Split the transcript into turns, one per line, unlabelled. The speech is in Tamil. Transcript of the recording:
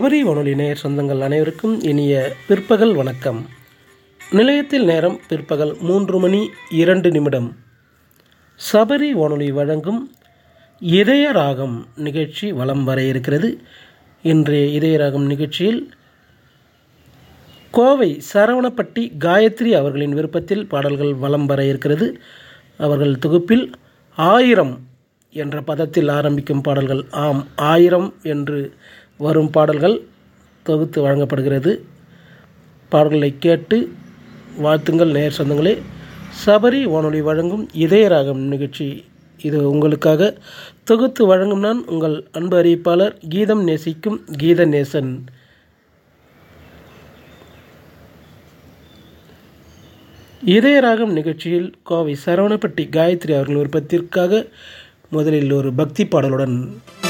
சபரி வானொலி நேயர் சொந்தங்கள் அனைவருக்கும் இனிய பிற்பகல் வணக்கம் நிலையத்தில் நேரம் பிற்பகல் மூன்று மணி இரண்டு நிமிடம் சபரி வானொலி வழங்கும் இதய ராகம் நிகழ்ச்சி வலம் வர இருக்கிறது இன்றைய இதய ராகம் நிகழ்ச்சியில் கோவை சரவணப்பட்டி காயத்ரி அவர்களின் விருப்பத்தில் பாடல்கள் வலம் வர இருக்கிறது அவர்கள் தொகுப்பில் ஆயிரம் என்ற பதத்தில் ஆரம்பிக்கும் பாடல்கள் ஆம் ஆயிரம் என்று வரும் பாடல்கள் தொகுத்து வழங்கப்படுகிறது பாடல்களை கேட்டு வாழ்த்துங்கள் நேர் சொந்தங்களே சபரி வானொலி வழங்கும் இதயராகம் நிகழ்ச்சி இது உங்களுக்காக தொகுத்து வழங்கும் நான் உங்கள் அன்பு அறிவிப்பாளர் கீதம் நேசிக்கும் கீத நேசன் இதயராகம் நிகழ்ச்சியில் கோவை சரவணப்பட்டி காயத்ரி அவர்கள் விருப்பத்திற்காக முதலில் ஒரு பக்தி பாடலுடன்